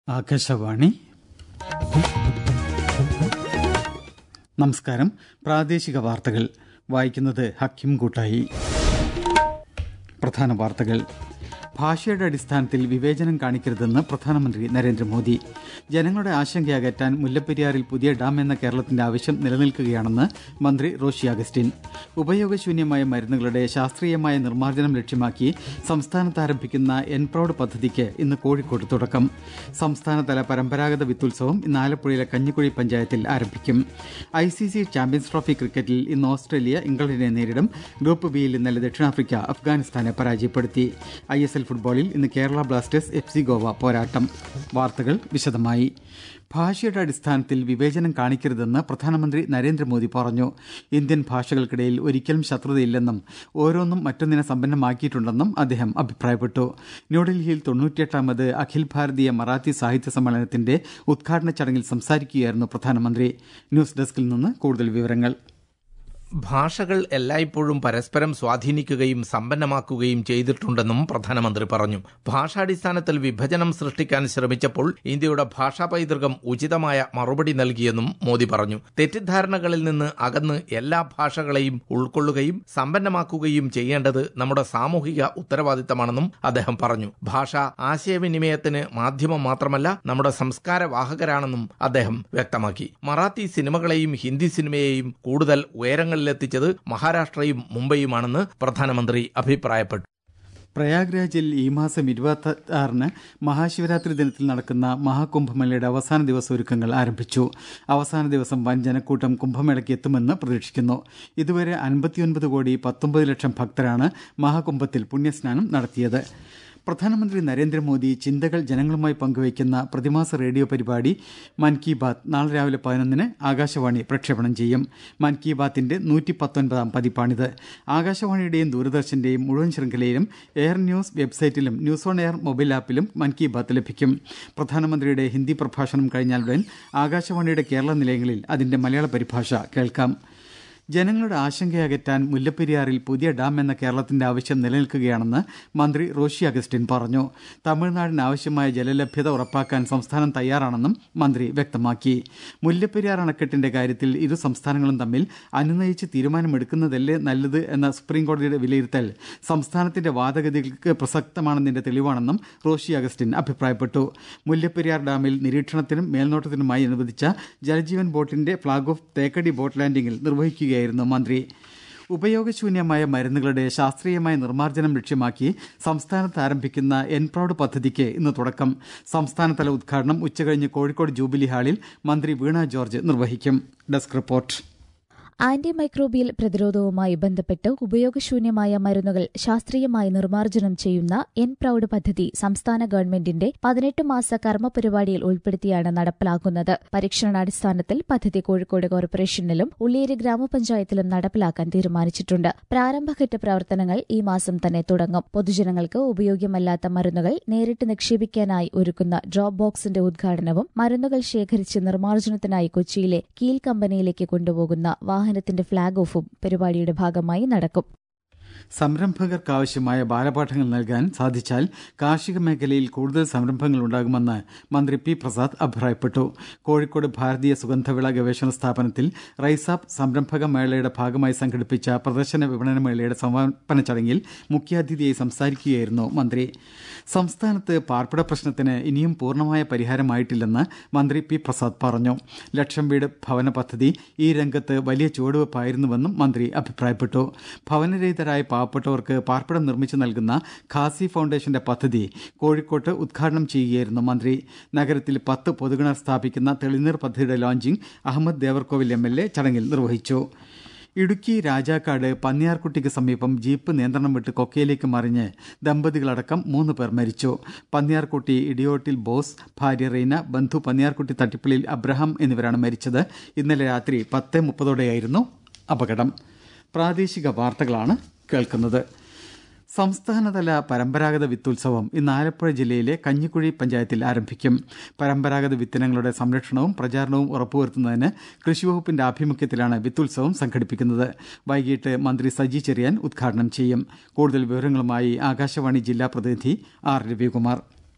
ആകാശവാണി നമസ്കാരം പ്രാദേശിക വാർത്തകൾ വായിക്കുന്നത് ഹക്കിം കൂട്ടായി പ്രധാന വാർത്തകൾ ഭാഷയുടെ അടിസ്ഥാനത്തിൽ വിവേചനം കാണിക്കരുതെന്ന് പ്രധാനമന്ത്രി നരേന്ദ്രമോദി ജനങ്ങളുടെ ആശങ്കയകറ്റാൻ മുല്ലപ്പെരിയാറിൽ പുതിയ ഡാം എന്ന കേരളത്തിന്റെ ആവശ്യം നിലനിൽക്കുകയാണെന്ന് മന്ത്രി റോഷി അഗസ്റ്റിൻ ഉപയോഗശൂന്യമായ മരുന്നുകളുടെ ശാസ്ത്രീയമായ നിർമ്മാർജ്ജനം ലക്ഷ്യമാക്കി സംസ്ഥാനത്ത് ആരംഭിക്കുന്ന എൻപ്രൌഡ് പദ്ധതിക്ക് ഇന്ന് കോഴിക്കോട് തുടക്കം സംസ്ഥാനതല പരമ്പരാഗത വിത്തുത്സവം ഇന്ന് ആലപ്പുഴയിലെ കഞ്ഞിക്കുഴി പഞ്ചായത്തിൽ ആരംഭിക്കും I C C champions trophy ക്രിക്കറ്റിൽ ഇന്ന് ഓസ്ട്രേലിയ ഇംഗ്ലണ്ടിനെ നേരിടും ഗ്രൂപ്പ് ബിയിൽ ഇന്നലെ ദക്ഷിണാഫ്രിക്ക അഫ്ഗാനിസ്ഥാനെ പരാജയപ്പെടുത്തി ഐ എസ് എൽ ഫുട്ബോളിൽ ഇന്ന് Kerala blasters F C Goa പോരാട്ടം വാർത്തകൾ വിശദമായി ഭാഷയുടെ അടിസ്ഥാനത്തിൽ വിവേചനം കാണിക്കരുതെന്ന് പ്രധാനമന്ത്രി നരേന്ദ്രമോദി പറഞ്ഞു ഇന്ത്യൻ ഭാഷകൾക്കിടയിൽ ഒരിക്കലും ശത്രുതയില്ലെന്നും ഓരോന്നും മറ്റൊന്നിനെ സമ്പന്നമാക്കിയിട്ടുണ്ടെന്നും അദ്ദേഹം അഭിപ്രായപ്പെട്ടു ന്യൂഡൽഹിയിൽ തൊണ്ണൂറ്റിയെട്ടാമത് അഖിൽ ഭാരതീയ മറാത്തി സാഹിത്യ സമ്മേളനത്തിന്റെ ഉദ്ഘാടന ചടങ്ങിൽ സംസാരിക്കുകയായിരുന്നു പ്രധാനമന്ത്രി ന്യൂസ് ഡെസ്കിൽ നിന്ന് കൂടുതൽ വിവരങ്ങൾ ഭാഷകൾ എല്ലായ്പ്പോഴും പരസ്പരം സ്വാധീനിക്കുകയും സമ്പന്നമാക്കുകയും ചെയ്തിട്ടുണ്ടെന്നും പ്രധാനമന്ത്രി പറഞ്ഞു ഭാഷാടിസ്ഥാനത്തിൽ വിഭജനം സൃഷ്ടിക്കാൻ ശ്രമിച്ചപ്പോൾ ഇന്ത്യയുടെ ഭാഷാ പൈതൃകം ഉചിതമായ മറുപടി നൽകിയെന്നും മോദി പറഞ്ഞു തെറ്റിദ്ധാരണകളിൽ നിന്ന് അകന്ന് എല്ലാ ഭാഷകളെയും ഉൾക്കൊള്ളുകയും സമ്പന്നമാക്കുകയും ചെയ്യേണ്ടത് നമ്മുടെ സാമൂഹിക ഉത്തരവാദിത്തമാണെന്നും അദ്ദേഹം പറഞ്ഞു ഭാഷ ആശയവിനിമയത്തിന് മാധ്യമം മാത്രമല്ല നമ്മുടെ സംസ്കാര വാഹകരാണെന്നും അദ്ദേഹം വ്യക്തമാക്കി മറാത്തി സിനിമകളെയും ഹിന്ദി സിനിമയെയും കൂടുതൽ ഉയരങ്ങൾ ലെത്തിച്ചത് മഹാരാഷ്ട്രയും മുംബൈയുമാണെന്ന് പ്രധാനമന്ത്രി അഭിപ്രായപ്പെട്ടു പ്രയാഗ്രാജിൽ ഈ മാസം ഇരുപത്തി ആറിന് മഹാശിവരാത്രി ദിനത്തിൽ നടക്കുന്ന മഹാകുംഭമേളയുടെ അവസാന ദിവസ ഒരുക്കങ്ങൾ ആരംഭിച്ചു അവസാന ദിവസം വൻ ജനക്കൂട്ടം കുംഭമേളയ്ക്ക് എത്തുമെന്ന് പ്രതീക്ഷിക്കുന്നു ഇതുവരെ അൻപത്തിയൊൻപത് കോടി പത്തൊമ്പത് ലക്ഷം ഭക്തരാണ് മഹാകുംഭത്തിൽ പുണ്യസ്നാനം നടത്തിയത് പ്രധാനമന്ത്രി നരേന്ദ്രമോദി ചിന്തകൾ ജനങ്ങളുമായി പങ്കുവയ്ക്കുന്ന പ്രതിമാസ റേഡിയോ പരിപാടി മൻ കി ബാത് നാളെ രാവിലെ പതിനൊന്നിന് ആകാശവാണി പ്രക്ഷേപണം ചെയ്യും മൻ കി ബാത്തിന്റെ നൂറ്റി പത്തൊൻപതാം പതിപ്പാണിത് ആകാശവാണിയുടെയും ദൂരദർശന്റെയും മുഴുവൻ ശൃംഖലയിലും എയർ ന്യൂസ് വെബ്സൈറ്റിലും ന്യൂസ് ഓൺ എയർ മൊബൈൽ ആപ്പിലും മൻ കി ബാത് ലഭിക്കും പ്രധാനമന്ത്രിയുടെ ഹിന്ദി പ്രഭാഷണം കഴിഞ്ഞാലുടൻ ആകാശവാണിയുടെ കേരള നിലയങ്ങളിൽ അതിന്റെ മലയാള പരിഭാഷ കേൾക്കാം ജനങ്ങളുടെ ആശങ്കയകറ്റാൻ മുല്ലപ്പെരിയാറിൽ പുതിയ ഡാം എന്ന കേരളത്തിന്റെ ആവശ്യം നിലനിൽക്കുകയാണെന്ന് മന്ത്രി റോഷി അഗസ്റ്റിൻ പറഞ്ഞു തമിഴ്നാടിന് ആവശ്യമായ ജലലഭ്യത ഉറപ്പാക്കാൻ സംസ്ഥാനം തയ്യാറാണെന്നും മന്ത്രി വ്യക്തമാക്കി മുല്ലപ്പെരിയാർ അണക്കെട്ടിന്റെ കാര്യത്തിൽ ഇരു സംസ്ഥാനങ്ങളും തമ്മിൽ അനുനയിച്ച് തീരുമാനമെടുക്കുന്നതല്ലേ നല്ലത് എന്ന സുപ്രീംകോടതിയുടെ വിലയിരുത്തൽ സംസ്ഥാനത്തിന്റെ വാദഗതികൾക്ക് പ്രസക്തമാണെന്നതിന്റെ തെളിവാണെന്നും റോഷി അഗസ്റ്റിൻ അഭിപ്രായപ്പെട്ടു മുല്ലപ്പെരിയാർ ഡാമിൽ നിരീക്ഷണത്തിനും മേൽനോട്ടത്തിനുമായി അനുവദിച്ച ജലജീവൻ ബോട്ടിന്റെ ഫ്ളാഗ് ഓഫ് തേക്കടി ബോട്ട് ലാൻഡിംഗിൽ നിർവഹിക്കുകയായിരുന്നു മന്ത്രി ഉപയോഗശൂന്യമായ മരുന്നുകളുടെ ശാസ്ത്രീയമായ നിർമ്മാർജ്ജനം ലക്ഷ്യമാക്കി സംസ്ഥാനത്ത് ആരംഭിക്കുന്ന എൻപ്രൌഡ് പദ്ധതിക്ക് ഇന്ന് തുടക്കം സംസ്ഥാനതല ഉദ്ഘാടനം ഉച്ചകഴിഞ്ഞ് കോഴിക്കോട് ജൂബിലി ഹാളിൽ മന്ത്രി വീണ ജോർജ് നിർവഹിക്കും ഡെസ്ക് റിപ്പോർട്ട് ആന്റി മൈക്രോബിയൽ പ്രതിരോധവുമായി ബന്ധപ്പെട്ട് ഉപയോഗശൂന്യമായ മരുന്നുകൾ ശാസ്ത്രീയമായി നിർമ്മാർജ്ജനം ചെയ്യുന്ന എൻ പ്രൌഡ് പദ്ധതി സംസ്ഥാന ഗവൺമെന്റിന്റെ പതിനെട്ട് മാസ കർമ്മ പരിപാടിയിൽ ഉൾപ്പെടുത്തിയാണ് നടപ്പിലാക്കുന്നത് പരീക്ഷണാടിസ്ഥാനത്തിൽ പദ്ധതി കോഴിക്കോട് കോർപ്പറേഷനിലും ഉള്ളിയേരി ഗ്രാമപഞ്ചായത്തിലും നടപ്പിലാക്കാൻ തീരുമാനിച്ചിട്ടുണ്ട് പ്രാരംഭഘട്ട പ്രവർത്തനങ്ങൾ ഈ മാസം തന്നെ തുടങ്ങും പൊതുജനങ്ങൾക്ക് ഉപയോഗ്യമല്ലാത്ത മരുന്നുകൾ നേരിട്ട് നിക്ഷേപിക്കാനായി ഒരുക്കുന്ന ഡ്രോപ്പ് ബോക്സിന്റെ ഉദ്ഘാടനവും മരുന്നുകൾ ശേഖരിച്ച് നിർമ്മാർജ്ജനത്തിനായി കൊച്ചിയിലെ കീൽ കമ്പനിയിലേക്ക് കൊണ്ടുപോകുന്ന വാഹനത്തിന്റെ ഫ്ളാഗ് ഓഫും പരിപാടിയുടെ ഭാഗമായി നടക്കും സംരംഭകർക്കാവശ്യമായ ബാലപാഠങ്ങൾ നൽകാൻ സാധിച്ചാൽ കാർഷിക മേഖലയിൽ കൂടുതൽ സംരംഭങ്ങൾ ഉണ്ടാകുമെന്ന് മന്ത്രി പി പ്രസാദ് അഭിപ്രായപ്പെട്ടു കോഴിക്കോട് ഭാരതീയ സുഗന്ധവിള ഗവേഷണ സ്ഥാപനത്തിൽ റൈസാപ്പ് സംരംഭക മേളയുടെ ഭാഗമായി സംഘടിപ്പിച്ച പ്രദർശന വിപണന മേളയുടെ സമാപന ചടങ്ങിൽ മുഖ്യാതിഥിയായി സംസാരിക്കുകയായിരുന്നു മന്ത്രി സംസ്ഥാനത്ത് പാർപ്പിട പ്രശ്നത്തിന് ഇനിയും പൂർണ്ണമായ പരിഹാരമായിട്ടില്ലെന്ന് മന്ത്രി പി പ്രസാദ് പറഞ്ഞു ലക്ഷം വീട് ഭവന പദ്ധതി ഈ രംഗത്ത് വലിയ ചുവടുവെപ്പായിരുന്നുവെന്നും മന്ത്രി അഭിപ്രായപ്പെട്ടു ഭവനരഹിതരായ പാവപ്പെട്ടവർക്ക് പാർപ്പിടം നിർമ്മിച്ചു നൽകുന്ന ഖാസി ഫൗണ്ടേഷന്റെ പദ്ധതി കോഴിക്കോട്ട് ഉദ്ഘാടനം ചെയ്യുകയായിരുന്നു മന്ത്രി നഗരത്തിൽ പത്ത് പൊതുകിണർ സ്ഥാപിക്കുന്ന തെളിനീർ പദ്ധതിയുടെ launching Ahamed Devarkovil M L A ചടങ്ങിൽ നിർവഹിച്ചു ഇടുക്കി രാജാക്കാട് പന്നിയാർകുട്ടിക്ക് സമീപം ജീപ്പ് നിയന്ത്രണം വിട്ട് കൊക്കയിലേക്ക് മറിഞ്ഞ് ദമ്പതികളടക്കം മൂന്ന് പേർ മരിച്ചു പന്നിയാർകുട്ടി ഇടിയോട്ടിൽ ബോസ് ഭാര്യ റീന ബന്ധു പന്നിയാർകുട്ടി തട്ടിപ്പള്ളിയിൽ അബ്രഹാം എന്നിവരാണ് മരിച്ചത് ഇന്നലെ രാത്രി പത്ത് മുപ്പതോടെയായിരുന്നു അപകടം പ്രാദേശിക വാർത്തകളാണ് കേൾക്കുന്നത് സംസ്ഥാനതല പരമ്പരാഗത വിത്തുത്സവം ഇന്ന് ആലപ്പുഴ ജില്ലയിലെ കഞ്ഞിക്കുഴി പഞ്ചായത്തിൽ ആരംഭിക്കും പരമ്പരാഗത വിത്തിനങ്ങളുടെ സംരക്ഷണവും പ്രചാരണവും ഉറപ്പുവരുത്തുന്നതിന് കൃഷിവകുപ്പിന്റെ ആഭിമുഖ്യത്തിലാണ് വിത്തുത്സവം സംഘടിപ്പിക്കുന്നത് വൈകിട്ട് മന്ത്രി സജി ചെറിയാൻ ഉദ്ഘാടനം ചെയ്യും കൂടുതൽ വിവരങ്ങളുമായി ആകാശവാണി ജില്ലാ പ്രതിനിധി ആർ രവികുമാർ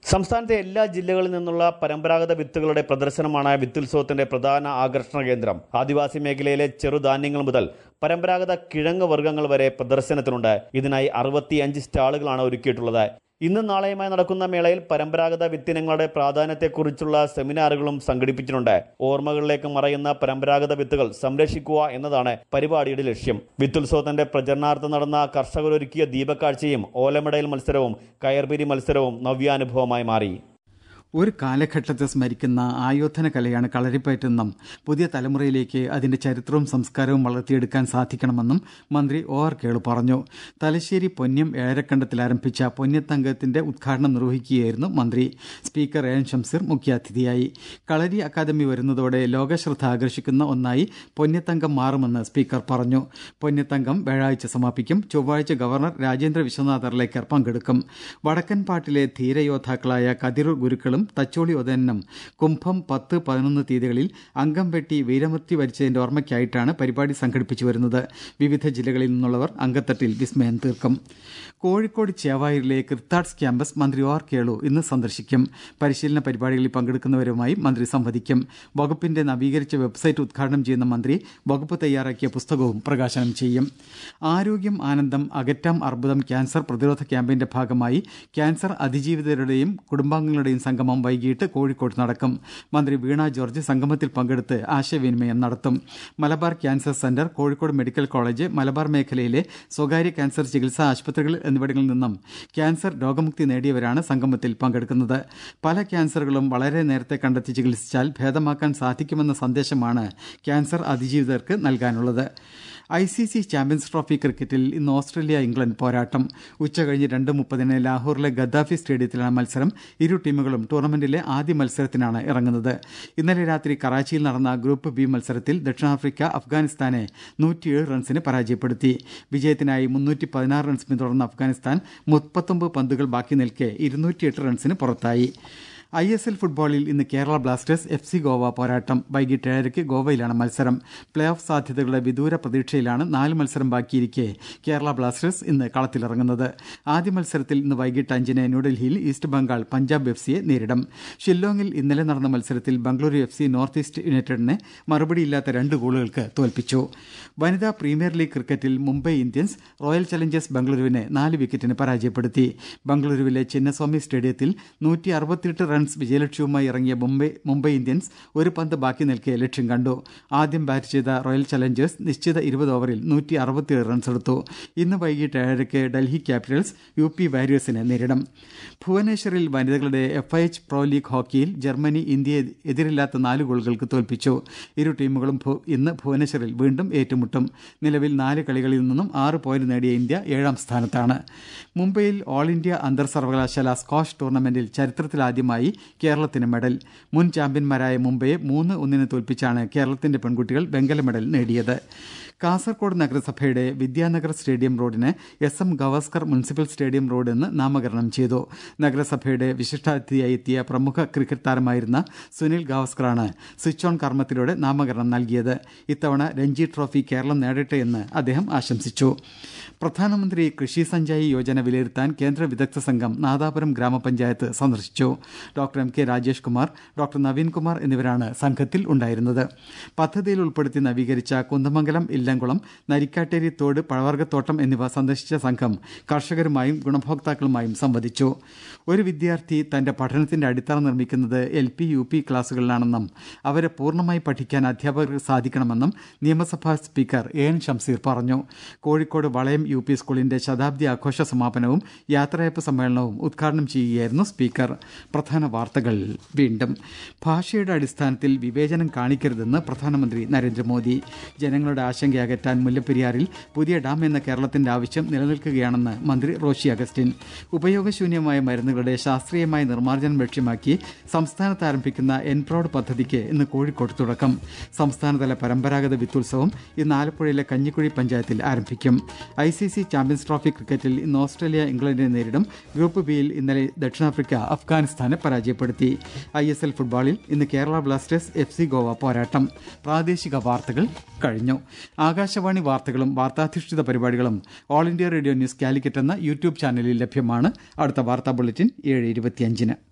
സംസ്ഥാനത്തെ എല്ലാ ജില്ലകളിൽ നിന്നുള്ള പരമ്പരാഗത വിത്തുകളുടെ പ്രദർശനമാണ് വിത്തുത്സവത്തിന്റെ പ്രധാന ആകർഷണ കേന്ദ്രം ആദിവാസി മേഖലയിലെ ചെറുധാന്യങ്ങൾ മുതൽ പരമ്പരാഗത കിഴങ്ങ് വർഗ്ഗങ്ങൾ വരെ പ്രദർശനത്തിനുണ്ട് ഇതിനായി അറുപത്തിയഞ്ച് സ്റ്റാളുകളാണ് ഒരുക്കിയിട്ടുള്ളത് ഇന്നും നാളെയുമായി നടക്കുന്ന മേളയിൽ പരമ്പരാഗത വിത്തിനങ്ങളുടെ പ്രാധാന്യത്തെക്കുറിച്ചുള്ള സെമിനാറുകളും സംഘടിപ്പിച്ചിട്ടുണ്ട് ഓർമ്മകളിലേക്ക് മറയുന്ന പരമ്പരാഗത വിത്തുകൾ സംരക്ഷിക്കുക എന്നതാണ് പരിപാടിയുടെ ലക്ഷ്യം വിത്തുത്സവത്തിന്റെ പ്രചരണാർത്ഥം നടന്ന കർഷകരൊരുക്കിയ ദീപക്കാഴ്ചയും ഓലമിടയിൽ മത്സരവും കയർപിരി മത്സരവും നവ്യാനുഭവമായി മാറി ഒരു കാലഘട്ടത്തെ സ്മരിക്കുന്ന ആയോധന കലയാണ് കളരിപ്പയറ്റെന്നും പുതിയ തലമുറയിലേക്ക് അതിന്റെ ചരിത്രവും സംസ്കാരവും വളർത്തിയെടുക്കാൻ സാധിക്കണമെന്നും മന്ത്രി ഒ ആർ കേളു പറഞ്ഞു തലശ്ശേരി പൊന്നം ഏഴരക്കണ്ടത്തിൽ ആരംഭിച്ച പൊന്നത്തങ്കത്തിന്റെ ഉദ്ഘാടനം നിർവഹിക്കുകയായിരുന്നു മന്ത്രി സ്പീക്കർ എ എൻ ഷംസീർ മുഖ്യാതിഥിയായി കളരി അക്കാദമി വരുന്നതോടെ ലോകശ്രദ്ധ ആകർഷിക്കുന്ന ഒന്നായി പൊന്നത്തങ്കം മാറുമെന്ന് സ്പീക്കർ പറഞ്ഞു പൊന്നത്തങ്കം വ്യാഴാഴ്ച സമാപിക്കും ചൊവ്വാഴ്ച ഗവർണർ രാജേന്ദ്ര വിശ്വനാഥ് അർലേക്കർ പങ്കെടുക്കും വടക്കൻ പാട്ടിലെ ധീരയോദ്ധാക്കളായ കതിരൂർ ഗുരുക്കളും തച്ചോളി ഒതനും കുംഭം പത്ത് പതിനൊന്ന് തീയതികളിൽ അംഗം വെട്ടി വീരമൃത്യു വരിച്ചതിന്റെ ഓർമ്മയ്ക്കായിട്ടാണ് പരിപാടി സംഘടിപ്പിച്ചു വരുന്നത് വിവിധ ജില്ലകളിൽ നിന്നുള്ളവർ അങ്കത്തട്ടിൽ വിസ്മയം തീർക്കും കോഴിക്കോട് ചേവായൂരിലെ ക്രിത്താട്സ് ക്യാമ്പസ് മന്ത്രി ഒ ആർ കേളു ഇന്ന് സന്ദർശിക്കും പരിശീലന പരിപാടികളിൽ പങ്കെടുക്കുന്നവരുമായി മന്ത്രി സംവദിക്കും വകുപ്പിന്റെ നവീകരിച്ച വെബ്സൈറ്റ് ഉദ്ഘാടനം ചെയ്യുന്ന മന്ത്രി വകുപ്പ് തയ്യാറാക്കിയ പുസ്തകവും പ്രകാശനം ചെയ്യും ആരോഗ്യം ആനന്ദം അകറ്റാം അർബുദം ക്യാൻസർ പ്രതിരോധ ക്യാമ്പയിന്റെ ഭാഗമായി ക്യാൻസർ അതിജീവിതരുടെയും കുടുംബാംഗങ്ങളുടെയും സംഗമം വൈകിട്ട് കോഴിക്കോട് നടക്കും മന്ത്രി വീണ ജോർജ് സംഗമത്തിൽ പങ്കെടുത്ത് ആശയവിനിമയം നടത്തും Malabar cancer centre Kozhikode medical college Malabar മേഖലയിലെ സ്വകാര്യ ക്യാൻസർ ചികിത്സാ ആശുപത്രികൾ എന്നിവിടങ്ങളിൽ നിന്നും ക്യാൻസർ രോഗമുക്തി നേടിയവരാണ് സംഗമത്തിൽ പങ്കെടുക്കുന്നത് പല ക്യാൻസറുകളും വളരെ നേരത്തെ കണ്ടെത്തി ചികിത്സിച്ചാൽ ഭേദമാക്കാൻ സാധിക്കുമെന്ന സന്ദേശമാണ് ക്യാൻസർ അതിജീവിതർക്ക് നൽകാനുള്ളത് I C C champions trophy ക്രിക്കറ്റിൽ ഇന്ന് ഓസ്ട്രേലിയ ഇംഗ്ലണ്ട് പോരാട്ടം ഉച്ചകഴിഞ്ഞ് രണ്ട് മുപ്പതിന് ലാഹോറിലെ ഗദ്ദാഫി സ്റ്റേഡിയത്തിലാണ് മത്സരം ഇരു ടീമുകളും ടൂർണമെന്റിലെ ആദ്യ മത്സരത്തിനാണ് ഇറങ്ങുന്നത് ഇന്നലെ രാത്രി കറാച്ചിയിൽ നടന്ന ഗ്രൂപ്പ് ബി മത്സരത്തിൽ ദക്ഷിണാഫ്രിക്ക അഫ്ഗാനിസ്ഥാനെ നൂറ്റിയേഴ് റൺസിന് പരാജയപ്പെടുത്തി വിജയത്തിനായി മുന്നൂറ്റി പതിനാറ് റൺസ് പിന്തുടർന്ന അഫ്ഗാനിസ്ഥാൻ മുപ്പത്തൊമ്പത് പന്തുകൾ ബാക്കി നിൽക്കെ ഇരുന്നൂറ്റിയെട്ട് റൺസിന് പുറത്തായി ഐ എസ് എൽ ഫുട്ബോളിൽ ഇന്ന് Kerala blasters F C Goa പോരാട്ടം വൈകിട്ട് ഏഴരയ്ക്ക് ഗോവയിലാണ് മത്സരം പ്ലേ ഓഫ് സാധ്യതകളുടെ വിദൂര പ്രതീക്ഷയിലാണ് നാല് മത്സരം ബാക്കിയിരിക്കെ കേരള ബ്ലാസ്റ്റേഴ്സ് ഇന്ന് കളത്തിലിറങ്ങുന്നത് ആദ്യ മത്സരത്തിൽ ഇന്ന് വൈകിട്ട് അഞ്ചിന് ന്യൂഡൽഹിയിൽ ഈസ്റ്റ് ബംഗാൾ പഞ്ചാബ് എഫ് സിയെ നേരിടും ഷില്ലോങ്ങിൽ ഇന്നലെ നടന്ന മത്സരത്തിൽ Bengaluru F C north east യുണൈറ്റഡിനെ മറുപടിയില്ലാത്ത രണ്ട് ഗോളുകൾക്ക് തോൽപ്പിച്ചു വനിതാ പ്രീമിയർ ലീഗ് ക്രിക്കറ്റിൽ മുംബൈ ഇന്ത്യൻസ് റോയൽ ചലഞ്ചേഴ്സ് ബംഗളൂരുവിനെ നാല് വിക്കറ്റിന് പരാജയപ്പെടുത്തി ബംഗളൂരുവിലെ ചിന്നസ്വാമി സ്റ്റേഡിയത്തിൽ നൂറ്റി അറുപത്തിയെട്ട് റൺസ് വിജയലക്ഷ്യവുമായി ഇറങ്ങിയ മുംബൈ മുംബൈ ഇന്ത്യൻസ് ഒരു പന്ത് ബാക്കി നിൽക്കെ ലക്ഷ്യം കണ്ടു ആദ്യം ബാറ്റ് ചെയ്ത റോയൽ ചലഞ്ചേഴ്സ് നിശ്ചിത ഇരുപത് ഓവറിൽ നൂറ്റി അറുപത്തിയേഴ് റൺസ് എടുത്തു ഇന്ന് വൈകിട്ട് ഏഴരയ്ക്ക് ഡൽഹി ക്യാപിറ്റൽസ് യു പി വാരിയേഴ്സിനെ നേരിടും ഭുവനേശ്വറിൽ വനിതകളുടെ F I H pro league ഹോക്കിയിൽ ജർമ്മനി ഇന്ത്യയെ എതിരില്ലാത്ത നാല് ഗോളുകൾക്ക് തോൽപ്പിച്ചു ഇരു ടീമുകളും ഇന്ന് ഭുവനേശ്വറിൽ വീണ്ടും ഏറ്റുമുട്ടും നിലവിൽ നാല് കളികളിൽ നിന്നും ആറ് പോയിന്റ് നേടിയ ഇന്ത്യ ഏഴാം സ്ഥാനത്താണ് മുംബൈയിൽ ഓൾ ഇന്ത്യ അന്തർ സർവകലാശാല സ്ക്വാഷ് ടൂർണമെന്റിൽ ചരിത്രത്തിലാദ്യമായി കേരളത്തിന് മെഡൽ മുൻ ചാമ്പ്യന്മാരായ മുംബൈയെ മൂന്ന് ഒന്നിന് തോൽപ്പിച്ചാണ് കേരളത്തിന്റെ പെൺകുട്ടികൾ വെങ്കല മെഡൽ നേടിയത് കാസർകോട് നഗരസഭയുടെ വിദ്യാനഗർ സ്റ്റേഡിയം റോഡിന് S M Gavaskar municipal stadium road എന്ന് നാമകരണം ചെയ്തു നഗരസഭയുടെ വിശിഷ്ടാതിഥിയായി എത്തിയ പ്രമുഖ ക്രിക്കറ്റ് താരമായിരുന്ന സുനിൽ ഗവാസ്കറാണ് സ്വിച്ച് ഓൺ കർമ്മത്തിലൂടെ നാമകരണം നൽകിയത് ഇത്തവണ രഞ്ജി ട്രോഫി കേരളം നേടട്ടെ എന്ന് അദ്ദേഹം ആശംസിച്ചു പ്രധാനമന്ത്രി കൃഷി സഞ്ചായി യോജന വിലയിരുത്താൻ കേന്ദ്ര വിദഗ്ധ സംഘം നാദാപുരം ഗ്രാമപഞ്ചായത്ത് സന്ദർശിച്ചു doctor M K Rajesh Kumar doctor Naveen Kumar എന്നിവരാണ് സംഘത്തിൽ ഉണ്ടായിരുന്നത് പദ്ധതിയിൽ ഉൾപ്പെടുത്തി നവീകരിച്ച കുന്ദമംഗലം ഇല്ലംകുളം നരിക്കാട്ടേരി തോട് പഴവർഗ്ഗത്തോട്ടം എന്നിവ സന്ദർശിച്ച സംഘം കർഷകരുമായും ഗുണഭോക്താക്കളുമായും സംവദിച്ചു ഒരു വിദ്യാർത്ഥി തന്റെ പഠനത്തിന്റെ അടിത്തറ നിർമ്മിക്കുന്നത് എൽ പി യു പി ക്ലാസുകളിലാണെന്നും അവരെ പൂർണ്ണമായി പഠിക്കാൻ അധ്യാപകർക്ക് സാധിക്കണമെന്നും നിയമസഭാ സ്പീക്കർ എ എൻ ഷംസീർ പറഞ്ഞു കോഴിക്കോട് വളയം യു പി സ്കൂളിന്റെ ശതാബ്ദി ആഘോഷ സമാപനവും യാത്രയപ്പ് സമ്മേളനവും ഉദ്ഘാടനം ചെയ്യുകയായിരുന്നു സ്പീക്കർ പ്രധാന വാർത്തകൾ വീണ്ടും ഭാഷയുടെ അടിസ്ഥാനത്തിൽ വിവേചനം കാണിക്കരുതെന്ന് പ്രധാനമന്ത്രി നരേന്ദ്രമോദി ജനങ്ങളുടെ ആശങ്ക അകറ്റാൻ മുല്ലപ്പെരിയാറിൽ പുതിയ ഡാം എന്ന കേരളത്തിന്റെ ആവശ്യം നിലനിൽക്കുകയാണെന്ന് മന്ത്രി റോഷി അഗസ്റ്റിൻ ഉപയോഗശൂന്യമായ മരുന്നുകളുടെ ശാസ്ത്രീയമായ നിർമ്മാർജ്ജനം ലക്ഷ്യമാക്കി സംസ്ഥാനത്ത് ആരംഭിക്കുന്ന എൻപ്രോഡ് പദ്ധതിക്ക് ഇന്ന് കോഴിക്കോട് തുടക്കം സംസ്ഥാനതല പരമ്പരാഗത വിത്തുത്സവം ഇന്ന് ആലപ്പുഴയിലെ കഞ്ഞിക്കുഴി പഞ്ചായത്തിൽ ആരംഭിക്കും I C C champions trophy ക്രിക്കറ്റിൽ ഇന്ന് ഓസ്ട്രേലിയ ഇംഗ്ലണ്ടിനെ നേരിടും ഗ്രൂപ്പ് ബിയിൽ ഇന്നലെ ദക്ഷിണാഫ്രിക്ക അഫ്ഗാനിസ്ഥാനെ പരാജയപ്പെടുത്തി ഐ എസ് എൽ ഫുട്ബോളിൽ ഇന്ന് Kerala blasters F C Goa പോരാട്ടം പ്രാദേശിക വാർത്തകൾ കഴിഞ്ഞു ആകാശവാണി വാർത്തകളും വാർത്താധിഷ്ഠിത പരിപാടികളും all India radio news Calicut എന്ന യൂട്യൂബ് ചാനലിൽ ലഭ്യമാണ് അടുത്ത വാർത്താ ബുള്ളറ്റിൻ ഏഴ് ഇരുപത്തിയഞ്ചിന്